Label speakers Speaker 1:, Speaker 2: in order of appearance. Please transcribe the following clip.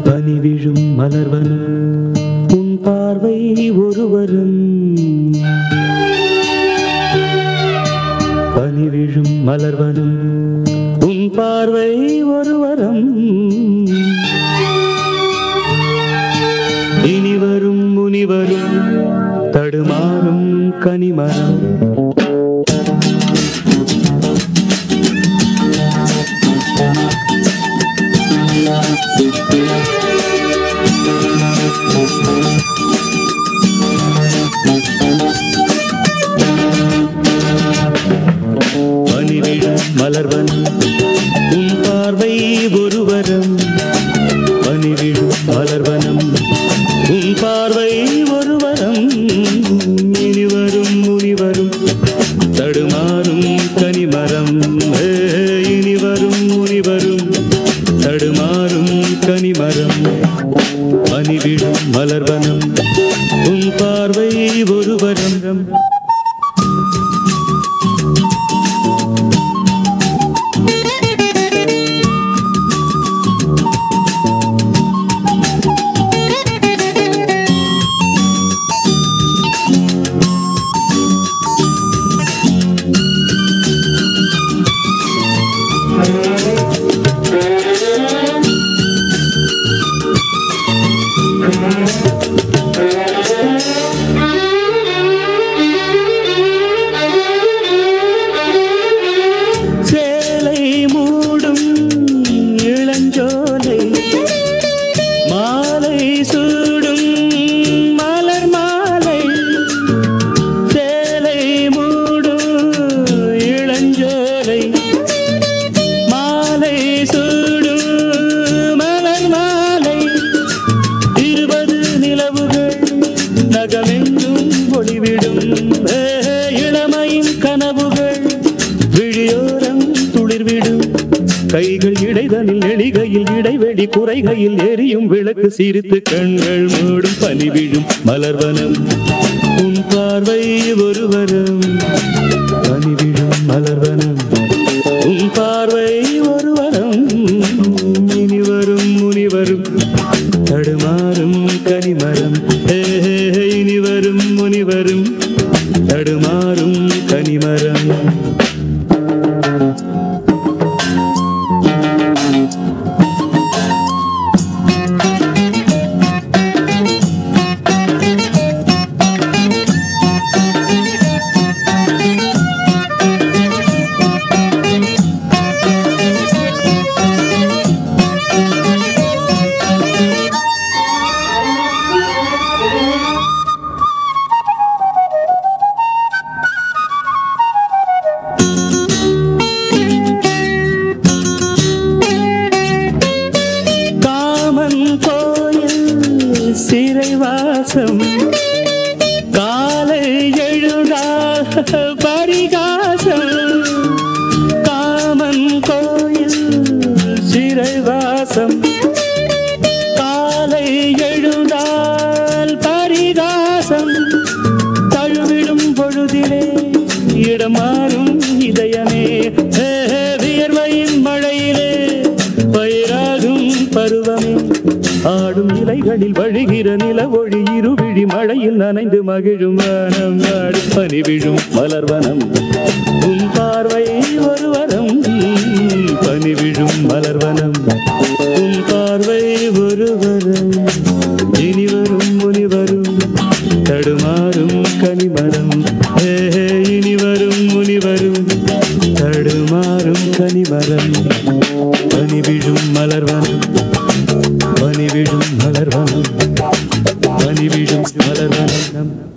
Speaker 1: பனி விழும் மலர்வனம் உன் பார்வை ஒருவரும் பனி விழும் மலர்வனம் உன் பார்வை ஒருவரம் இனி வரும் முனிவரும் தடுமாறும் கனிமரம் பனிவிழும் மலர்வனம் உன் பார்வை ஒருவரம் பனிவிழும் மலர்வனம் உன் பார்வை ஒருவரம் இனிவரும் முனிவரும் தடுமாறும் கனிமரம் ஏ, இனிவரும் முனிவரும் தடுமாறும் கனிமரம் பனிவிழும் மலர்வனம் உன் பார்வை ஒருவரம் சேலை மூடும் இளஞ்சோலை மாலை சூடும் மலர் மாலை சேலை மூடும் இளஞ்சோலை மாலை சூடும் மலர் மாலை இருபது நிலவுகள் நகமெங்கும் ஒளிவிடும் ஏ, இளமையின் கனவுகள் விழியோரம் துளிர்விடும் கைகள் இடைதனில் எளிகையில் இடைவெளி குறைகையில் எரியும் விளக்கு சிரித்து கண்கள் மூடும் பனி விழும் மலர்வனம் உன் பார்வை ஒருவரம் பனி விழும் மலர்வனம் உன் பார்வை ஒருவரம் இனி வரும் முனிவரும் தடுமாறும் கனிமரம் ஏ, இனி வரும் முனிவரும் தடுமாறும் கனிமரம் காமன் கோயில் சிறைவாசம் காலை எழுதா பரிகாசம் காமன் கோயில் சிறைவாசம் காலை எழுந்தால் பரிகாசம் தழுவிடும் பொழுதிலே இடமாறும் இதயமே ஏ, வியர்வையின் மழையிலே பயிராகும் பருவமே ஆடும் இலைகளில் வழிகிற நில ஒளி இருவிழி மழையில் நனைந்து மகிழும் வனம் நாடு பனி விழும் மலர்வனம் உன் பார்வை ஒருவரம் பனி விழும் மலர்வனம் உன் பார்வை ஒருவரம் இனி வரும் முனிவரும் தடுமாறும் கனிமரம் ஏ இனி வரும் முனிவரும் தடுமாறும் கனிமரம் பனி விழும் மலர்வனம் பனி விழும் மலர்வனம் பனி விழும் மலர்வனம்